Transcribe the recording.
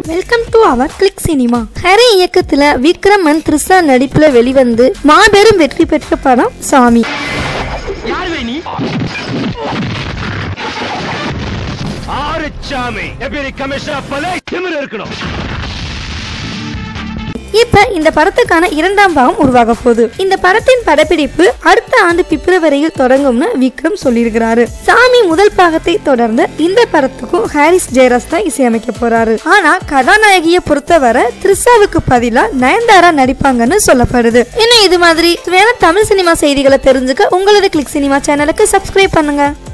welcome to our click cinema Hari இயக்கத்துல விக்ரமன் த்ரிஷா நடிப்புல வெளிவந்து மாபெரும் வெற்றி பெற்ற படம் சாமி யார் வே நீ ஆறுச்சாமி எப்படி கமிஷனர் போல திமிரு இருக்கணும் இப்ப இந்த படத்துக்கான இரண்டாம் பாகம் உருவாக போகுது இந்த படத்தின் படப்பிடிப்பு அடுத்த ஆண்டு பிப்ரவரியில் தொடங்கும்னு விக்ரம் சொல்லியிருக்கிறாரு சாமி முதல் பாகத்தை தொடர்ந்து இந்த படத்துக்கும் ஹாரிஸ் ஜெயராஜ் தான் இசையமைக்க போறாரு ஆனா கதாநாயகியை பொறுத்தவரை த்ரிஷாவுக்கு பதிலா நயன்தாரா நடிப்பாங்கன்னு சொல்லப்படுது இன்னும் இது மாதிரி வேற தமிழ் சினிமா செய்திகளை தெரிஞ்சுக்க உங்களது கிளிக் சினிமா சேனலுக்கு சப்ஸ்கிரைப் பண்ணுங்க